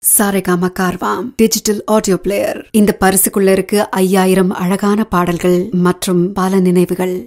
Saregama Carvaan digital audio player இந்த பரிசுக்குள்ள இருக்கு ஐயாயிரம் அழகான பாடல்கள் மற்றும் பல நினைவுகள்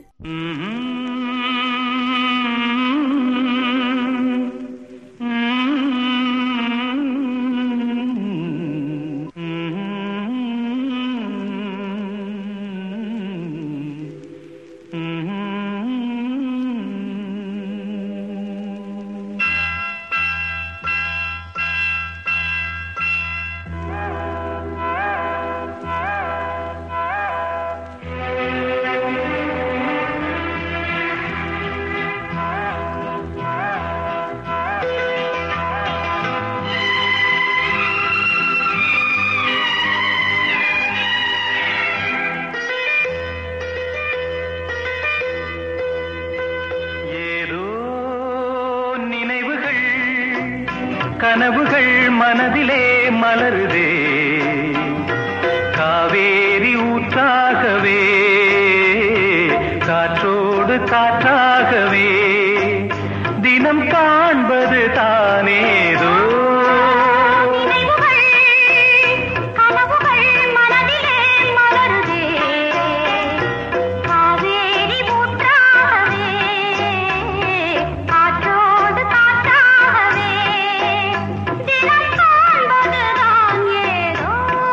ஏதோ நினைவுகள் கனவுகள் மனதிலே மலருதே காவேரி ஊற்றாகவே காற்றோடு காற்றாகவே தினம் காண்பது தானேதோ நினைவுகள் கனவுகள் மனதிலே மலருதே காவேரி ஊற்றாகவே காற்றோடு காற்றாகவே தினம் காண்பதுதான் ஏதோ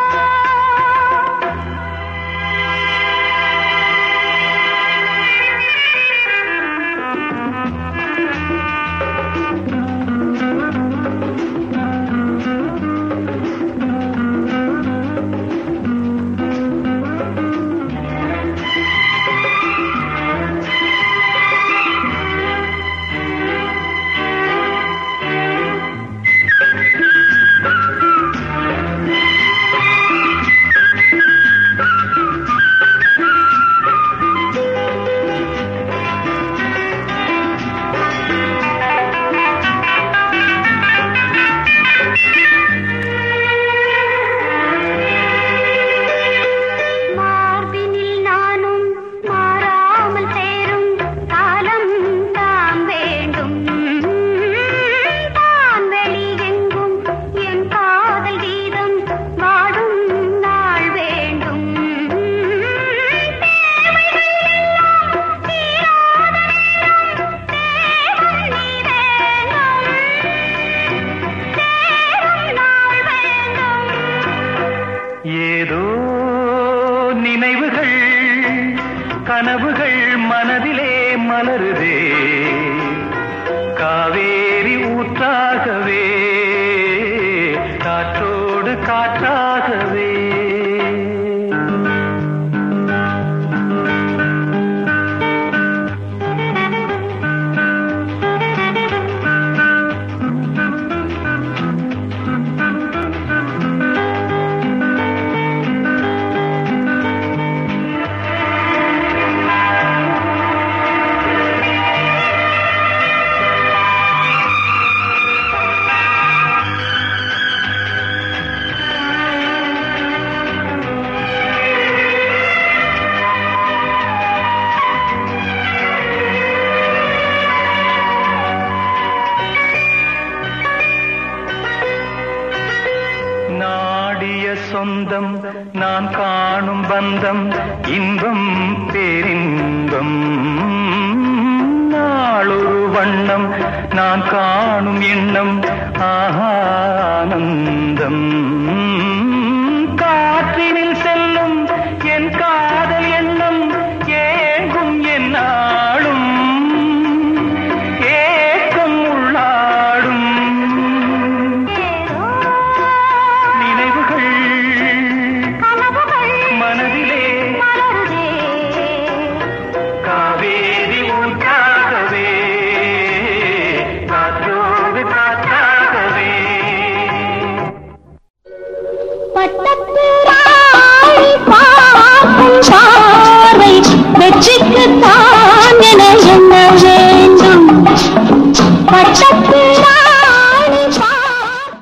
மார்பினில் நானும் மாறாமல் சேரும் காலம் தான் வேண்டும் தான் வெளியெங்கும் என் காதல் கீதம் வாடும் நாள் வேண்டும் தேவைகள் எல்லாம் தீராத நேரம் தேவன் நீ வேண்டும் சேரும் நாள் வேண்டும் ஏதோ நினைவுகள் கனவுகள் மனதிலே மலருதே காவேரி ஊற்றாகவே காற்றோடு காற்றாகவே நாடிய சொந்தம் நான் காணும் பந்தம் இன்பம் பேரின்பம் நாளொரு வண்ணம் நான் காணும் எண்ணம் ஆனந்தம்